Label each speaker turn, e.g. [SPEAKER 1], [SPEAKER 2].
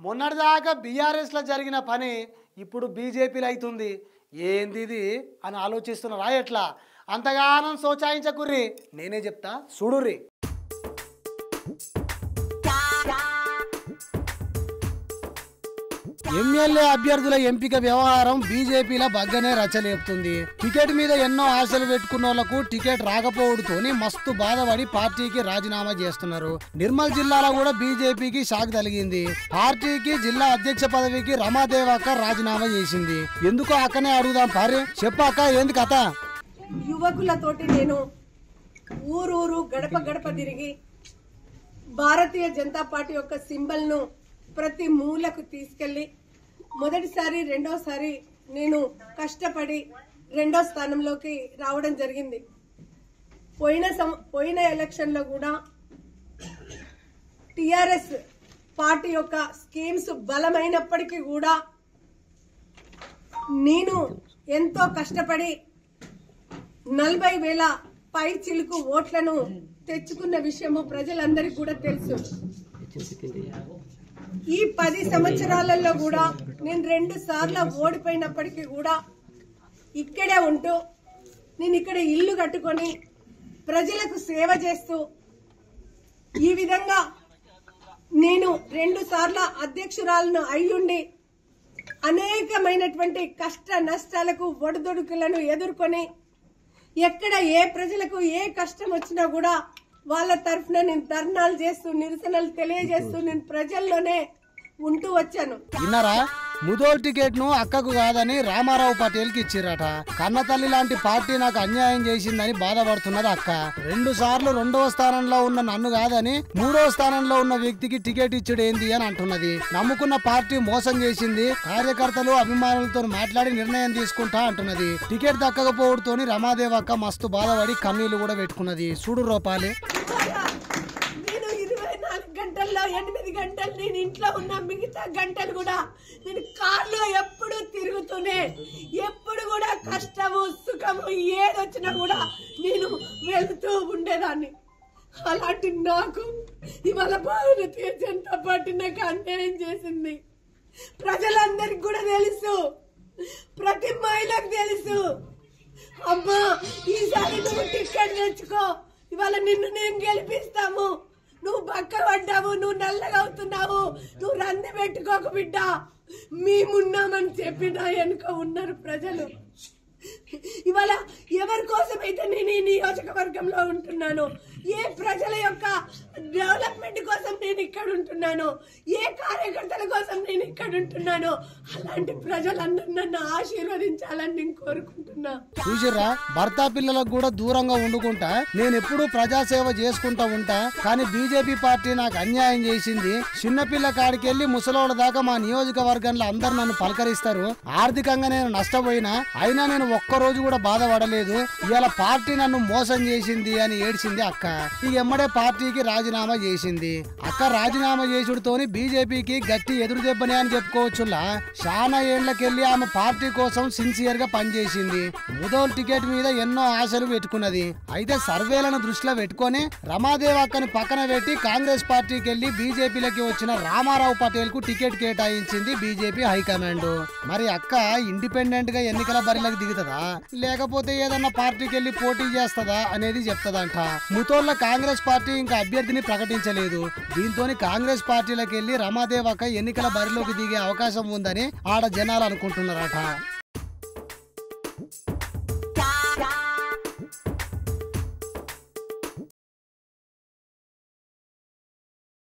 [SPEAKER 1] మొన్నటిదాకా బీఆర్ఎస్లో జరిగిన పని ఇప్పుడు బీజేపీలో అవుతుంది ఏంది ఇది అని ఆలోచిస్తున్నారా ఎట్లా అంతగానం సోచాయించకుర్రి నేనే చెప్తా చూడుర్రి ఎమ్మెల్యే అభ్యర్థుల ఎంపిక వ్యవహారం బీజేపీలో బగ్గనే రచలేపుతుంది టికెట్ మీద ఎన్నో ఆశలు పెట్టుకున్న వాళ్లకు టికెట్ రాకపోవడంతోని మస్తు బాధపడి పార్టీకి రాజీనామా చేస్తున్నారు నిర్మల్ జిల్లాలో కూడా బీజేపీకి షాక్ తగిలింది పార్టీకి జిల్లా అధ్యక్ష పదవికి రమాదేవక్క రాజీనామా చేసింది ఎందుకో అక్కనే అడుగుదాం పారే చెప్పాక ఏంది కథ
[SPEAKER 2] యువకులతోటి నేను ఊరూరు గడప గడప తిరిగి భారతీయ జనతా పార్టీ యొక్క సింబల్ ను ప్రతి మూలకు తీసుకెళ్లి మొదటిసారి రెండోసారి నేను కష్టపడి రెండో స్థానంలోకి రావడం జరిగింది పోయిన సం- పోయిన ఎలక్షన్ లో కూడా టిఆర్ఎస్ పార్టీ యొక్క స్కీమ్స్ బలమైనప్పటికీ కూడా నేను ఎంతో కష్టపడి నలభై వేల పై చిలుకు ఓట్లను తెచ్చుకున్న విషయము ప్రజలందరికీ కూడా తెలుసు ఈ పది సంవత్సరాలలో కూడా నేను రెండు సార్లు ఓడిపోయినప్పటికీ కూడా ఇక్కడే ఉంటూ నేను ఇక్కడ ఇల్లు కట్టుకొని ప్రజలకు సేవ చేస్తూ ఈ విధంగా నేను రెండు సార్ల అధ్యక్షురాలను అయ్యుండి అనేకమైనటువంటి కష్ట నష్టాలకు ఒడిదొడుకులను ఎదుర్కొని ఎక్కడ ఏ ప్రజలకు ఏ కష్టం వచ్చినా కూడా వాళ్ళ తరఫున నేను ధర్నాలు చేస్తూ నిరసనలు తెలియజేస్తూ నేను ప్రజల్లోనే ఉంటూ వచ్చాను
[SPEAKER 1] విన్నారా ముదోల్ టికెట్ ను అక్కకు కాదని రామారావు పటేల్ కి ఇచ్చిరట కన్నతల్లి లాంటి పార్టీ నాకు అన్యాయం చేసిందని బాధపడుతున్నది అక్క రెండు సార్లు రెండవ స్థానంలో ఉన్న నన్ను కాదని మూడవ స్థానంలో ఉన్న వ్యక్తికి టికెట్ ఇచ్చుడు ఏంది అని అంటున్నది నమ్ముకున్న పార్టీ మోసం చేసింది కార్యకర్తలు అభిమానులతో మాట్లాడి నిర్ణయం తీసుకుంటా అంటున్నది టికెట్ దక్కకపోవడంతోని రమాదేవి అక్క మస్తు బాధపడి కన్నీళ్లు కూడా పెట్టుకున్నది చూడు రూపాలి
[SPEAKER 2] నేను ఇరవై నాలుగు గంటల్లో ఎనిమిది గంటలు నేను ఇంట్లో ఉన్న మిగతా గంటలు కూడా నేను కార్లో ఎప్పుడు తిరుగుతూనే ఎప్పుడు కూడా కష్టము సుఖము ఏదొచ్చినా కూడా నేను వెళ్తూ ఉండేదాన్ని అలాంటి నాకు ఇవాళ భారతీయ జనతా పార్టీ నాకు అన్యాయం చేసింది ప్రజలందరికి కూడా తెలుసు ప్రతి మహిళకు తెలుసు అమ్మా ఈసారి నువ్వు టికెట్ తెచ్చుకో ఇవాళ నిన్ను నేను గెలిపిస్తాము నువ్వు బక్క పడ్డావు నువ్వు నల్లగా అవుతున్నావు నువ్వు రంది పెట్టుకోక బిడ్డ మేమున్నామని చెప్పి నా వెనుక ఉన్నారు ప్రజలు ఇవాళ ఎవరి కోసం అయితే నేను ఈ నియోజకవర్గంలో ఉంటున్నాను ఏ ప్రజల యొక్క డెవలప్మెంట్ కోసం నేను ఇక్కడ ఉంటున్నాను ఏ కార్యకర్తల కోసం నేను ఇక్కడ ఉంటున్నాను అలాంటి ప్రజలందరూ నన్ను ఆశీర్వదించాలని నేను కోరుకుంటున్నా
[SPEAKER 1] చూసిర్రా భర్త పిల్లలకు కూడా దూరంగా వండుకుంటా నేను ఎప్పుడూ ప్రజాసేవ చేసుకుంటా ఉంటా కానీ బీజేపీ పార్టీ నాకు అన్యాయం చేసింది చిన్నపిల్ల కాడికి వెళ్ళి ముసలోళ్ళ దాకా మా నియోజకవర్గంలో అందరు నన్ను పలకరిస్తారు ఆర్థికంగా నేను నష్టపోయినా అయినా నేను ఒక్క రోజు కూడా బాధపడలేదు ఇవాళ పార్టీ నన్ను మోసం చేసింది అని ఏడ్చింది అక్క ఈ ఎమ్మడే పార్టీకి రాజీనామా చేసింది అక్క రాజీనామా చేసుడుతోని బీజేపీకి గట్టి ఎదురు దెబ్బనే అని చెప్పుకోవచ్చులా చాలా ఏళ్లకెళ్లి ఆమె పార్టీ కోసం సిన్సియర్ గా పనిచేసింది ముదోల్ టికెట్ మీద ఎన్నో ఆశలు పెట్టుకున్నది అయితే సర్వేలను దృష్టిలో పెట్టుకొని రమాదేవి అక్కని పక్కన పెట్టి కాంగ్రెస్ పార్టీకి వెళ్లి బీజేపీలోకి వచ్చిన రామారావు పటేల్ కు టికెట్ కేటాయించింది బీజేపీ హైకమాండ్ మరి అక్క ఇండిపెండెంట్ గా ఎన్నికల బరిలోకి దిగుతుందా లేకపోతే ఏదన్నా పార్టీకి వెళ్లి పోటీ చేస్తుందా అనేది చెప్తదంట ముతోళ్ళ కాంగ్రెస్ పార్టీ ఇంకా అభ్యర్థిని ప్రకటించలేదు దీంతో కాంగ్రెస్ పార్టీలోకి వెళ్లి రమాదేవి అక్క ఎన్నికల బరిలోకి దిగే అవకాశం ఉందని ఆడ జనాలు అనుకుంటున్నారట